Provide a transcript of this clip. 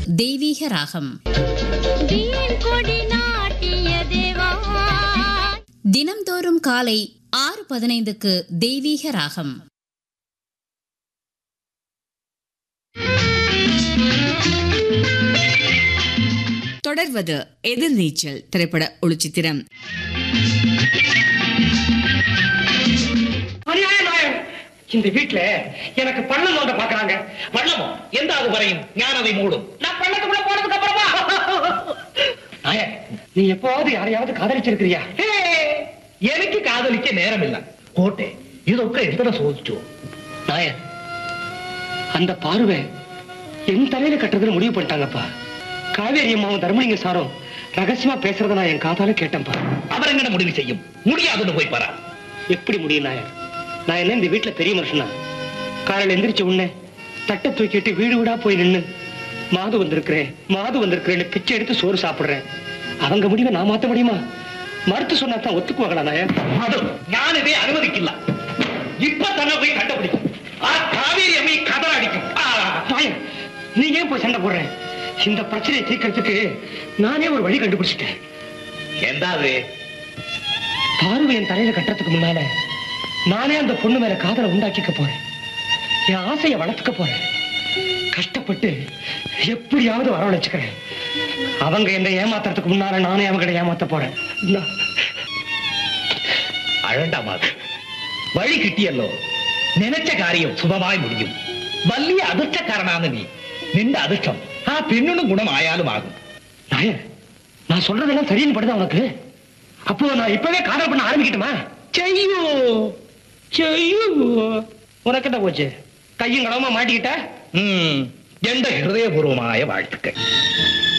தெய்வீக ராகம் வீண் கொடி நாட்டிய தேவா தினம்தோறும் காலை ஆறு பதினைந்துக்கு தெய்வீக ராகம் தொடர்வது எதிர்நீச்சல் திரைப்பட ஒளிச்சித்திரம் அநியாயம் நாயம். இந்த வீட்டுல எனக்கு பள்ளம் தோண்ட பாக்குறாங்க வண்ணமோ எந்த அது வரையும் ஞானதை மூடும் நான் பள்ளத்துக்குள்ள போனதுக்கு அப்புறமா நாயர் நீ எப்போவாவது யாரையாவது காதலிச்சிருக்கிறியா ഹേ, എനിക്ക് കാതലിക്ക നേരമില്ല പോട്ടെ ഇതൊക്കെ എത്ര ചോദിച്ചു நாயர் அந்த பார்வை என் தலையில கட்டுறதுன்னு முடிவு பண்ணிட்டாங்கப்பா காவேரி அம்மாவும் தர்மலிங்க சாரும் ரகசியமா பேசுறத நான் என் காதால கேட்டேன்ப்பா അവരെങ്ങനെ முடிவு செய்யும் முடியாதுன்னு போய் பாரா எப்படி முடியும் நாயர் நான் என்ன இந்த வீட்டுல பெரிய மனுஷனா காலையில எந்திரிச்ச உடனே தட்டை தூக்கிட்டு வீடு வீடா போய் நின்னு மாது வந்திருக்கிறேன் மாது வந்திருக்கிறேன்னு பிச்சை எடுத்து சோறு சாப்பிடுறேன் அவங்க முடிவை நான் மாத்த முடியுமா மறுத்து சொன்னா தான் ஒத்துக்குவாங்களா நாயர் അത് ഞാനിതേ അനുവദിക്കില്ല ഇപ്പൊ തന്നെ പോയി കണ്ടുപിടിക്കും ആ കാവേരി അമ്മ കഥ അടിക്കും ആ, நாயர் நீ ஏன் போய் சண்டை போடுற இந்த பிரச்சனையை தீர்க்கறதுக்கு நானே ஒரு வழி கண்டுபிடிச்சிட்டேன் എന്താ അത് பார்வை என் தலையில கட்டுறதுக்கு முன்னால நானே அந்த பொண்ணு மேல காதலை உண்டாக்கிக்க போறேன் என் ஆசையை வளர்த்துக்க போறேன் கஷ்டப்பட்டு எப்படியாவது வரவழைச்சுக்கிறேன் அவங்க என்னை ஏமாத்துறதுக்கு முன்னால நானே அவங்களை ஏமாத்த போறேன் நான் അഴണ്ട മാത് വഴി കിട്ടിയല്ലോ നനച്ച കാര്യം സുഖമായി മുടിയും വലിയ അതിർച്ചക്കാരനാണ് നീ നിന്റെ അതിർഷ്ടം ആ പെണ്ണിനും ഗുണമായാലും ആകും நாயர் நான் சொல்றதெல்லாம் சரின்னு படுதா உனக்கு அப்போ நான் இப்பவே காதல் பண்ண ஆரம்பிக்கட்டுமா செய்யோ செய்யோ உனக்கு என்ன போச்சு கையும் கடவுமா மாட்டிக்கிட்ட ഉം, എന്റെ ഹൃദയപൂർവമായ വാഴ്ത്തുക്കൾ